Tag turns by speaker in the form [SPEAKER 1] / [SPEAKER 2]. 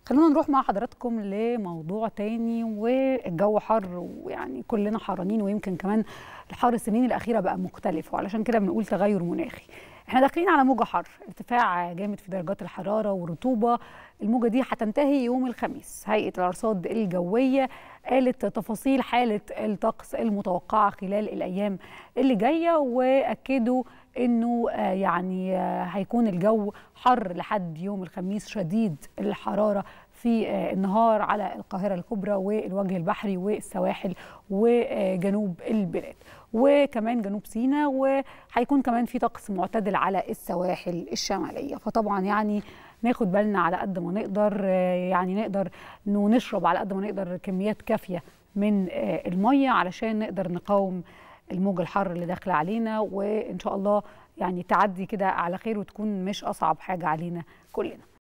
[SPEAKER 1] خلونا نروح مع حضراتكم لموضوع تاني والجو حر ويعني كلنا حرانين ويمكن كمان الحر السنين الأخيرة بقى مختلف وعلشان كده بنقول تغير مناخي احنا داخلين على موجة حر ارتفاع جامد في درجات الحرارة والرطوبة الموجة دي هتنتهي يوم الخميس هيئة الأرصاد الجوية قالت تفاصيل حالة الطقس المتوقعة خلال الأيام اللي جاية وأكدوا انه يعني هيكون الجو حر لحد يوم الخميس شديد الحراره في النهار على القاهره الكبرى والوجه البحري والسواحل وجنوب البلاد وكمان جنوب سيناء وهيكون كمان في طقس معتدل على السواحل الشماليه فطبعا يعني ناخد بالنا على قد ما نقدر يعني نقدر انه نشرب على قد ما نقدر كميات كافيه من الميه علشان نقدر نقاوم الموج الحر اللي داخله علينا وان شاء الله يعني تعدي كده على خير وتكون مش اصعب حاجه علينا كلنا